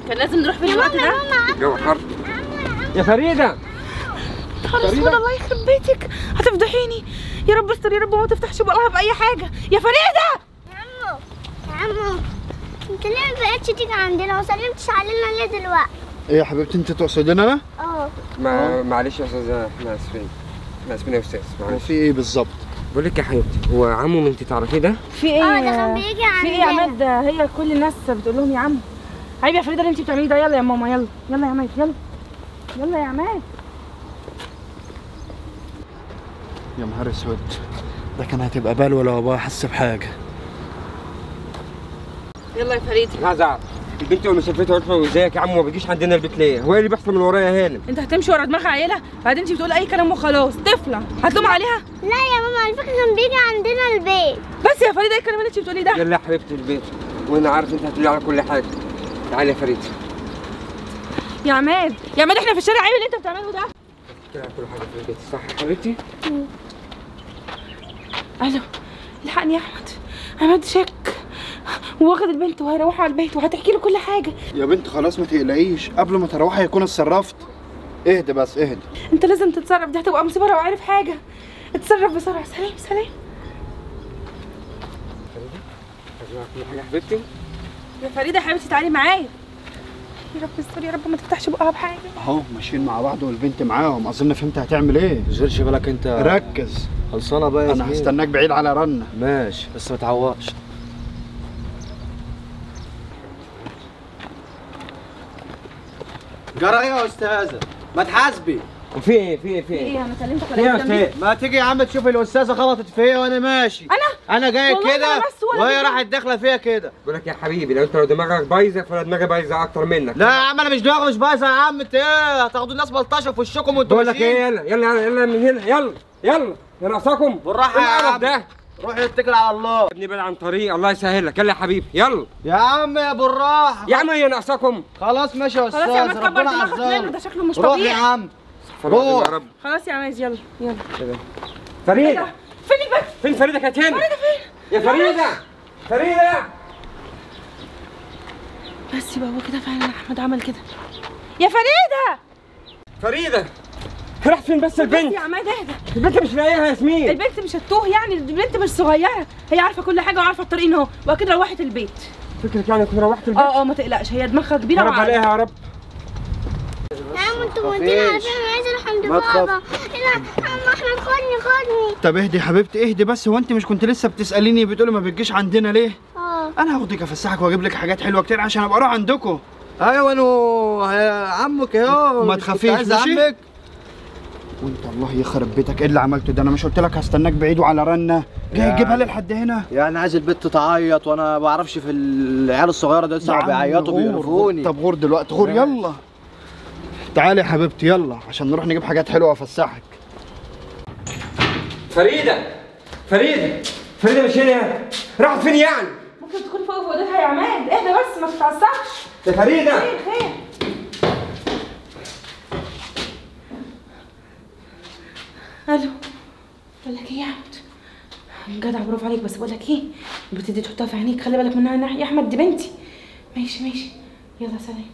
كان لازم نروح في الوقت ده جو حر يا فريده خلاص فريدة. الله يخرب بيتك هتفضحيني يا رب استر يا رب ما تفتحش بقها باي حاجه يا فريده يا عمو يا عمو انت ليه ما بقتش تيجي عندنا وسلمتش علينا ليه دلوقتي ايه يا حبيبتي انت تقصدين انا؟ اه ما معلش يا استاذ احنا اسفين احنا اسفين يا استاذ هو معلش في ايه بالظبط؟ بقول لك يا حبيبتي هو عمو انت تعرفيه ده في ايه اه ده كان بيجي في ايه يا عندنا عماد ده هي كل الناس بتقول لهم يا عم عيب يا فريده اللي انت بتعمليه ده يلا يا ماما يلا يلا يا عماد يلا يلا يا عماد يا نهار اسود ده كان هتبقى بال ولا وبا احس بحاجه يلا يا فريده لا عايز اعرف البنت لما شافتها قلت له ازيك يا عمو ما بيجيش عندنا البيت ليه هو ايه اللي بيحصل من ورايا يا هانم انت هتمشي ورا دماغ عيله بعدين انت بتقول اي كلام وخلاص طفله هتلوم عليها لا يا ماما على فكره كان بيجي عندنا البيت بس يا فريده ايه الكلام اللي انت بتقوليه ده يلا يا حبيبتي البيت وانا عارف انت هتقولي على كل حاجه تعالي يا فريده يا عماد يا عماد احنا في الشارع عيب اللي انت بتعمله ده كده كل حاجه في البيت صح يا حبيبتي الو الحقني يا احمد عماد شك واخد البنت وهيروحوا على البيت وهتحكي له كل حاجه يا بنت خلاص ما تقلقيش قبل ما تروحي يكون اتصرفت اهدي بس اهدي انت لازم تتصرف دي هتبقى مصيبه لو عارف حاجه اتصرف بسرعه سلام سلام هسمعك كل حاجه يا حبيبتي يا فريده يا حبيبتي تعالي معايا يا رب استر يا رب ما تفتحش بقها بحاجه اهو ماشيين مع بعض والبنت معاهم اظن فهمت هتعمل ايه تشغلش بالك انت ركز خلصانه بقى يا انا زميلي. هستناك بعيد على رنه ماشي بس ما تعوقش جرى ايه يا استاذه ما تحاسبي وفي ايه في ايه في ايه ايه انا كلمتك في ايه يا ولا إيه؟ استاذ ما تيجي يا عم تشوف الاستاذه خبطت فيا وانا ماشي انا انا جاي والله كده أنا بس ولا وهي كده. راحت داخله فيا كده بقول لك يا حبيبي لو انت لو دماغك بايظه فانا دماغي بايظه اكتر منك لا يا عم انا مش دماغي مش بايظه يا عم انت ايه هتاخدوا الناس بلطشه في وشكم وانتوا بقول لك ماشيين؟ ايه يلا يلا يلا يلا من هنا يلا يلا يا ناقصاكم بالراحة إيه يا القرف عم. ده روح اتكل على الله ابني بعد عن طريق الله يسهل لك يلا يا حبيبي يلا يا عم يا بالراحه يا عم هي ناقصاكم خلاص ماشي يا خلاص يا عماد استاذ كبر ربنا دماغك منه عزام ده شكله مش روح يا طبيعي عم فرج يا روح. رب خلاص يا عماد يلا يلا فريده فين البنت فين فريده كانت هنا فريده فين يا فريده فريده بس يبقى هو كده فعلا احمد عمل كده يا فريده فريده راحت فين بس بس البنت يا عماد اهدى البنت مش لاقيها يا ياسمين البنت مش هتوه يعني البنت مش صغيره هي عارفه كل حاجه وعارفه الطريق ان هو واكيد روحت البيت فكرك يعني كنت روحت البيت اه اه ما تقلقش هي دماغها يا كبيره رب وعارفة. الاقيها يا رب يا عم انتوا موديني على فين انا عايزه اروح عند ما تخاف. بابا لا عم احمد خدني خدني طب اهدي يا حبيبتي اهدي بس هو انت مش كنت لسه بتساليني بتقولي ما بتجيش عندنا ليه اه انا هاخدك افسحك واجيب لك حاجات حلوه كتير عشان ابقى اروح عندكم ايوه انا يا عمك اهو ما مش كنت تخافيش، عايز ماشي؟ عمك وانت الله يخرب بيتك ايه اللي عملته ده انا مش قلت لك هستناك بعيد وعلى رنه جاي يا تجيبها لي لحد هنا يعني عايز البت تعيط وانا ما بعرفش في العيال الصغيره دول يا لسه عم بيعيطوا غور، بيقرفوني طب غور دلوقتي غور يلا تعالي يا حبيبتي يلا عشان نروح نجيب حاجات حلوه وافسحك فريده فريده فريده مش هنا راحت فين يعني ممكن تكون فوق في اوضتها يا عماد اهدى بس ما تتعصبش يا فريده خير خير الو بقول لك ايه يا احمد جدع برافو عليك بس بقول لك ايه البت دي تحطها في عينيك خلي بالك منها يا احمد دي بنتي ماشي ماشي يلا سلام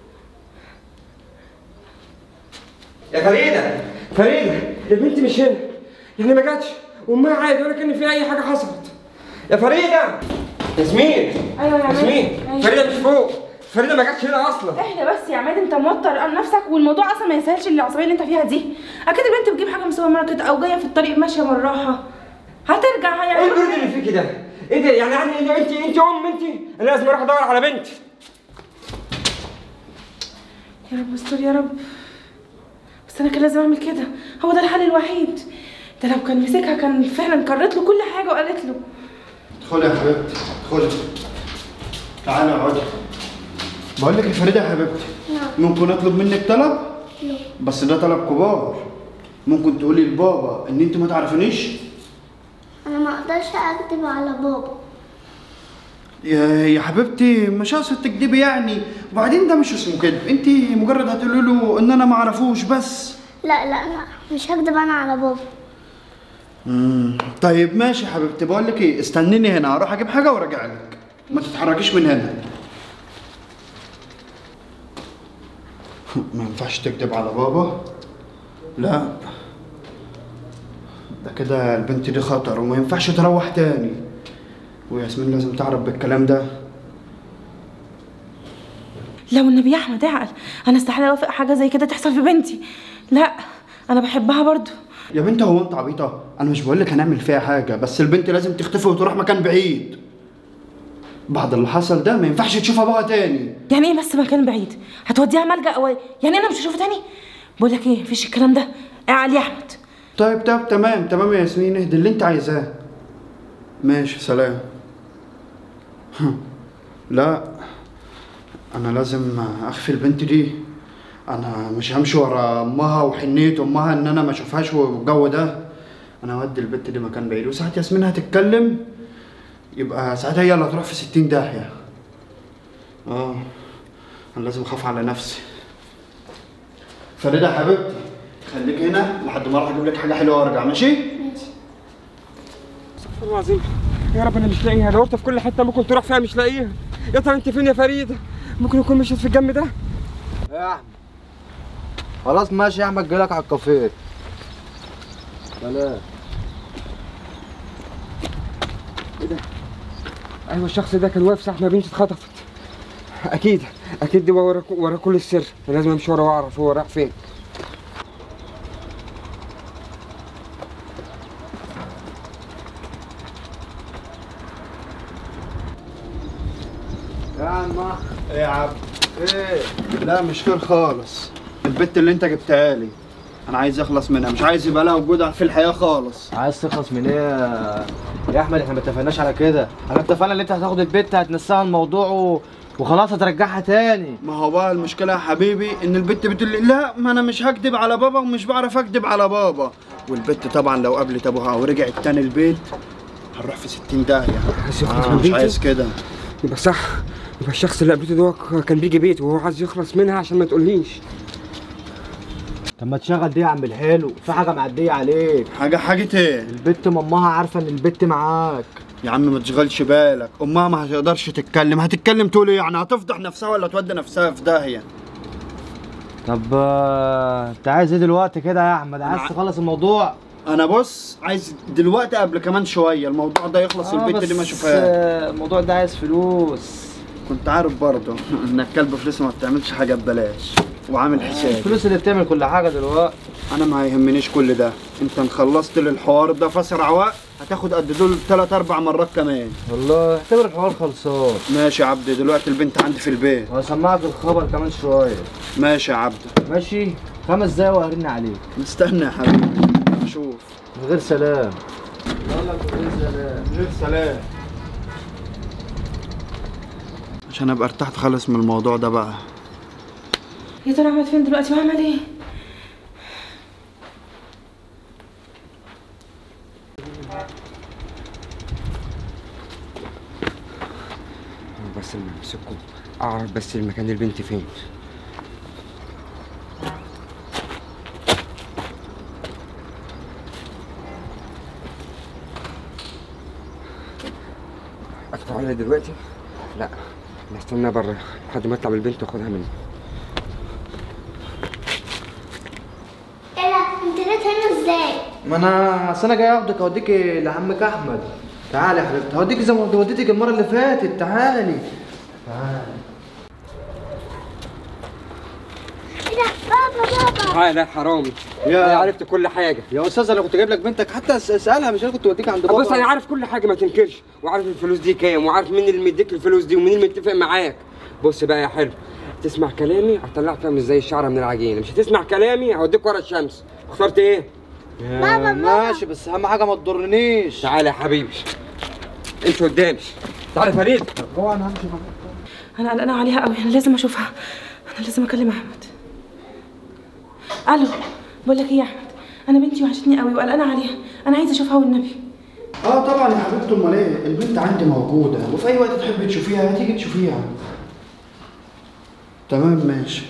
يا فريده فريده البنت مش هنا يعني ما جاتش وامها عادي ولا كان في اي حاجه حصلت يا فريده ياسمين ايوه يا عماد ياسمين أيوة. فريده مش فوق فريده ما جاتش هنا اصلا اهدى بس يا عماد انت موتر عن نفسك والموضوع اصلا ما يسهلش العصبيه اللي انت فيها دي اكيد البنت بتجيب حاجه من السوبر ماركت او جايه في الطريق ماشيه بالراحه هترجع ايه يعني البرد اللي فيكي ده؟ ايه ده يعني يعني انت انت انت ام انت انا لازم اروح ادور على بنتي يا رب استر يا رب بس انا كان لازم اعمل كده هو ده الحل الوحيد ده لو كان مسكها كان فعلا كرت له كل حاجه وقالت له ادخلي يا حبيبتي ادخلي تعالي اقعدي بقول لك يا فريده يا حبيبتي ممكن اطلب منك طلب بس ده طلب كبار ممكن تقولي لبابا ان انت ما تعرفنيش انا ما اقدرش اكذب على بابا يا يا حبيبتي مش قصد تكدبي يعني وبعدين ده مش اسمه كده انت مجرد هتقولي له ان انا ما اعرفوش بس لا لا لا مش هكذب انا على بابا مم. طيب ماشي يا حبيبتي بقول لك ايه استنيني هنا اروح اجيب حاجه وارجع لك ما تتحركيش من هنا ما ينفعش تكذب على بابا لا ده كده البنت دي خطر وما ينفعش تروح تاني وياسمين لازم تعرف بالكلام ده لو النبي يا احمد اعقل انا استحاله اوافق حاجه زي كده تحصل في بنتي لا انا بحبها برضو يا بنت هو انت عبيطه انا مش بقول لك هنعمل فيها حاجه بس البنت لازم تختفي وتروح مكان بعيد بعد اللي حصل ده ما ينفعش تشوف ابوها تاني يعني ايه بس مكان بعيد هتوديها ملجأ او إيه؟ يعني انا مش هشوفه تاني بقول لك ايه مفيش الكلام ده اعقل يا احمد طيب طيب تمام تمام يا ياسمين اهدي اللي انت عايزاه ماشي سلام لا انا لازم اخفي البنت دي انا مش همشي ورا امها وحنيه امها ان انا ما اشوفهاش والجو ده انا اودي البنت دي مكان بعيد وساعة ياسمين هتتكلم يبقى ساعتها هي اللي هتروح في ستين داهية اه انا لازم اخاف على نفسي فريدة حبيبتي خليك هنا لحد ما اروح اجيب لك حاجة حلوة وارجع ماشي؟ استغفر الله العظيم يا رب انا مش لاقيها دورت في كل حته ممكن تروح فيها مش لاقيها يا ترى انت فين يا فريده ممكن يكون مشيت في الجنب ده يا احمد خلاص ماشي يا احمد جايلك على الكافيه سلام ايوه الشخص ده كان واقف ساعه ما بنتي اتخطفت اكيد اكيد دي ورا ورا كل السر أنا لازم امشي ورا واعرف هو رايح فين يا عم ايه يا عبد ايه لا مش خير خالص البت اللي انت جبتها لي انا عايز اخلص منها مش عايز يبقى لها وجود في الحياه خالص عايز تخلص من ايه يا- يا احمد احنا ما اتفقناش على كده احنا اتفقنا ان انت هتاخد البت هتنساها الموضوع و... وخلاص هترجعها تاني ما هو بقى المشكله يا حبيبي ان البت بتقول لي لا ما انا مش هكدب على بابا ومش بعرف اكدب على بابا والبت طبعا لو قابلت ابوها ورجعت تاني البيت هنروح في 60 داهيه عايز يخلص آه من مش عايز بنتي كده يبقى صح يبقى الشخص اللي قابلته ده هو كان بيجي بيت وهو عايز يخلص منها عشان ما تقوليش طب ما تشغل دي يا عم الحلو في حاجه معديه عليك حاجه حاجه ايه البت مامها عارفه ان البت معاك يا عم ما تشغلش بالك امها ما هتقدرش تتكلم هتتكلم تقول ايه يعني هتفضح نفسها ولا تودي نفسها في داهيه طب آه، انت عايز ايه دلوقتي كده يا احمد عايز ع- تخلص الموضوع انا بص عايز دلوقتي قبل كمان شويه الموضوع ده يخلص آه، البت دي ما بس، اشوفهاش آه، الموضوع ده عايز فلوس كنت عارف برضه انك كلب فلوس ما بتعملش حاجه ببلاش وعامل حساب الفلوس اللي بتعمل كل حاجه دلوقتي انا ما يهمنيش كل ده انت ان خلصت لي الحوار ده في اسرع وقت هتاخد قد دول ثلاث اربع مرات كمان والله اعتبر الحوار خلصان ماشي يا عبد دلوقتي البنت عندي في البيت وهسمعك الخبر كمان شويه ماشي يا عبد ماشي خمس دقايق وهرن عليك مستني يا حبيبي اشوف من غير سلام غير سلام عشان ابقى ارتحت خالص من الموضوع ده بقى يا ترى احمد فين دلوقتي وعمل ايه بس لما امسكه اعرف بس المكان البنت فين اقطع عليها دلوقتي لا انا استنى بره لحد ما اطلع بالبنت واخدها مني ايه ده انت جيت هنا ازاي ما انا اصل انا جاي اخدك اوديك لعمك احمد تعالي يا حبيبتي هوديك زي ما وديتك المره اللي فاتت تعالي تعالي ايه ده بابا بابا تعالى يا حرامي يا- انا عرفت كل حاجه يا استاذ انا كنت جايب لك بنتك حتى اس- اسالها مش انا كنت اوديك عند بابا بص انا عارف كل حاجه ما تنكرش وعارف الفلوس دي كام وعارف مين اللي مديك الفلوس دي ومين اللي متفق معاك بص بقى يا حلو تسمع كلامي هطلعك فيها مش زي الشعره من العجين مش هتسمع كلامي هوديك ورا الشمس اخترت ايه بابا ماشي بس اهم حاجه ما تضرنيش تعالى يا حبيبي انت قدامي تعالى فريد هو انا همشي معاك انا قلقانه عليها قوي انا لازم اشوفها انا لازم اكلم احمد الو بقول لك ايه يا احمد انا بنتي وحشتني قوي وقلقانه عليها انا عايزه اشوفها والنبي اه طبعا يا حبيبتي امال ايه البنت عندي موجوده وفي اي وقت تحبي تشوفيها هتيجي تشوفيها تمام ماشي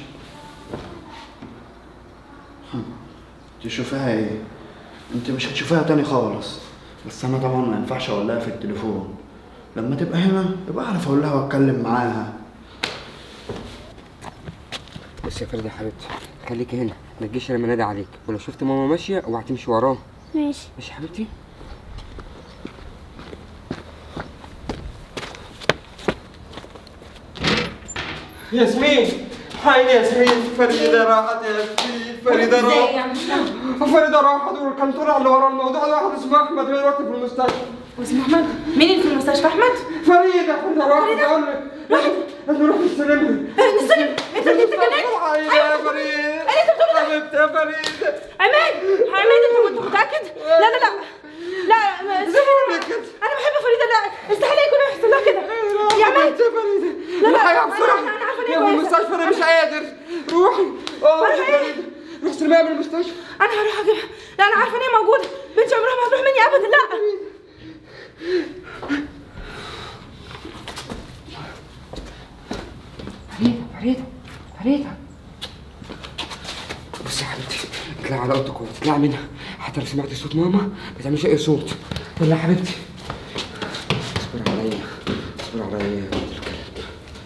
هم، تشوفيها ايه انت مش هتشوفيها تاني خالص بس انا طبعا ما ينفعش اقول لها في التليفون لما تبقى هنا يبقى اعرف اقول لها واتكلم معاها بص يا فريده يا حبيبتي خليكي هنا ما تجيش لما نادي عليك ولو شفت ماما ماشيه اوعى تمشي وراها ماشي ماشي يا حبيبتي ياسمين هاي ياسمين فريدة راحت يا ياسمين فريدة ازاي راحت يعني مش فاهمة. فريدة راحت وكان طلع اللي ورا الموضوع ده واحد اسمه احمد هو دلوقتي في المستشفى واسمه احمد مين اللي في المستشفى احمد فريدة فريدة راحت بقول لك راحت لازم نروح نستلمها نستلم انت اللي اتجننت هاي يا فريدة حبيبتي يا فريدة عماد عماد انت انت متاكد لا لا لا لا ما- زهقت كده. انا بحب فريده لا استحاله يكون يحصل لها كده يا عماد يا فريدة لا، لا، روحي يا أنا- بسرعة أنا عارفة إن هي يا كويسة. المستشفى انا مش قادر روحي اه يا فريدة روح استلمها من المستشفى انا هروح اجيبها لا انا عارفه ان هي موجوده بنتي عمرها ما هتروح مني ابدا لا فريدة فريدة فريدة بصي يا حبيبتي اطلعي على اوضتك واطلعي منها حتى لو سمعتي صوت ماما ما تعمليش اي صوت يلا يا حبيبتي اصبري عليا اصبري عليا يا بنت الكلب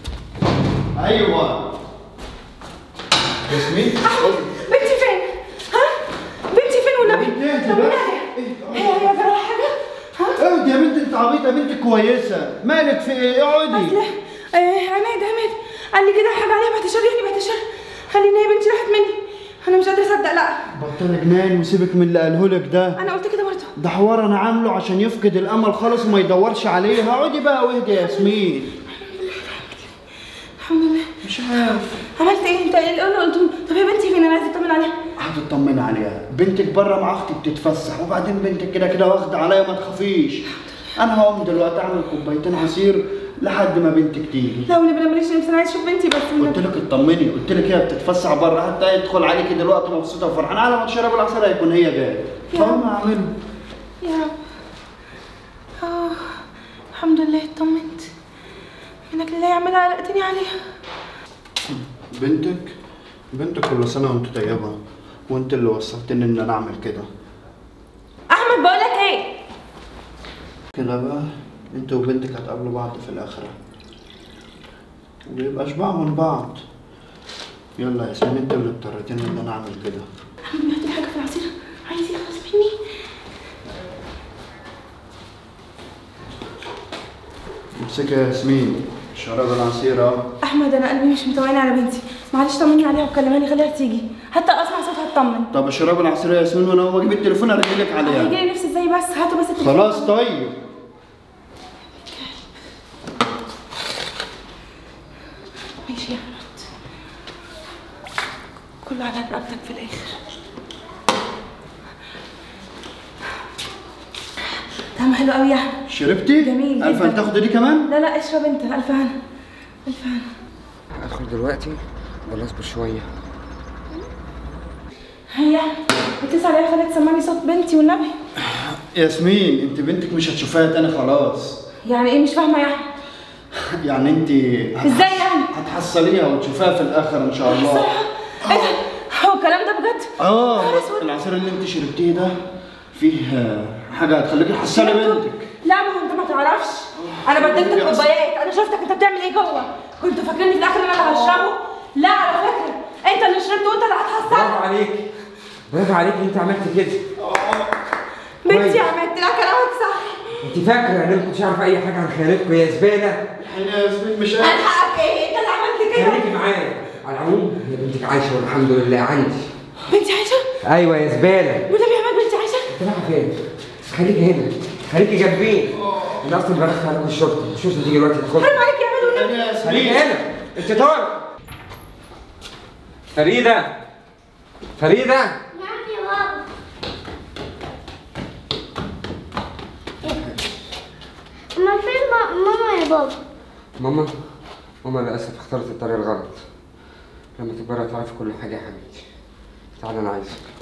ايوه ياسمين بنتي فين ها بنتي فين والنبي بنتي انت طب بس والنبي؟ هي هي جرى لها حاجه ها اقعدي يا بنت انت عبيطه بنت كويسه مالك في ايه اقعدي لا آه، عماد عماد قال لي كده حاجه عليها بعد شر يعني بعد شر خلي ان هي بنتي راحت مني انا مش قادره اصدق لا بطل جنان وسيبك من اللي قاله لك ده انا قلت كده برضه ده حوار انا عامله عشان يفقد الامل خالص وما يدورش عليها اقعدي بقى واهدي يا ياسمين الحمد لله مش عارف عملت ايه انت ايه اللي قلت طب هي بنتي فين انا عايزه اطمن عليها هتطمن عليها بنتك بره مع اختي بتتفسح وبعدين بنتك كده كده واخده عليا ما تخافيش انا هقوم دلوقتي اعمل كوبايتين عصير لحد ما بنتك تيجي لا والنبي ماليش نفس انا عايزه اشوف بنتي بس قلت لك اطمني قلت لك هي بتتفسح بره حتى يدخل عليكي دلوقتي مبسوطه وفرحانه على ما تشرب العصير هيكون هي جايه فهم اعمله يا رب اه الحمد لله اطمنت منك لله يعملها قلقتني عليها بنتك بنتك كل سنه وانت طيبه وانت اللي وصلتني ان انا اعمل كده احمد بقول لك ايه كده بقى انت وبنتك هتقابلوا بعض في الاخره ويبقى اشباع من بعض يلا يا ياسمين انت اللي اضطريتني ان انا اعمل كده احمد بيحط لي حاجه في العصير عايز يخلص مني امسكي يا ياسمين شرب العصير اهو احمد انا قلبي مش مطمئن على بنتي معلش طمني عليها وكلماني خليها تيجي حتى اسمع صوتها اطمن طب اشرب العصير يا ياسمين وانا هقوم اجيب التليفون ارجع لك عليها هيجيلي نفسي ازاي بس هاتوا بس التليفون خلاص طيب ماشي يا احمد كله على رقبتك في الاخر طعمه حلو قوي يا احمد شربتي جميل الف جداً. انت تاخدي دي كمان لا لا اشرب انت الف هنا الف هنا ادخل دلوقتي ولا اصبر شويه هيا اتصل عليا خليها تسمعني صوت بنتي والنبي ياسمين انت بنتك مش هتشوفيها تاني خلاص يعني ايه مش فاهمه يا احمد يعني انت هتحس- ازاي يعني؟ هتحصليها وتشوفيها في الاخر ان شاء الله ايه ده هو الكلام ده بجد اه نهار أسود. العصير اللي انت شربتيه ده فيه آه، حاجه هتخليكي تحصلي بنتك لا ما هو انت ما تعرفش انا بدلت الكوبايات انا شفتك انت بتعمل ايه جوه كنت فاكرني في الاخر ان انا اللي هشربه لا على فكره انت اللي شربته وانت اللي برافو هتحصل عليك برافو عليك انت عملت كده بنتي عملت لها كلامك صح انت فاكره ان انا ما كنتش اعرف اي حاجه عن خيانتكم يا زباله الحين يا ياسمين مش قادر الحقك ايه انت اللي عملت كده خليكي معايا على العموم هي بنتك عايشه والحمد لله عندي بنتي عايشه ايوه يا زباله والنبي يا عماد بنتي عايشه انت رايحه فين؟ خليكي هنا خليكي جنبين انا اصلا بلغت عليكم الشرطه الشرطه تيجي دلوقتي تاخد حرام عليك يا عماد والنبي يا خليكي ياسمين هنا انت طارق فريده فريده نعم يا بابا امال فين ما- ماما يا بابا ماما ماما للاسف اختارت الطريق الغلط لما تكبري هتعرفي كل حاجه يا حبيبتي تعالى انا عايزك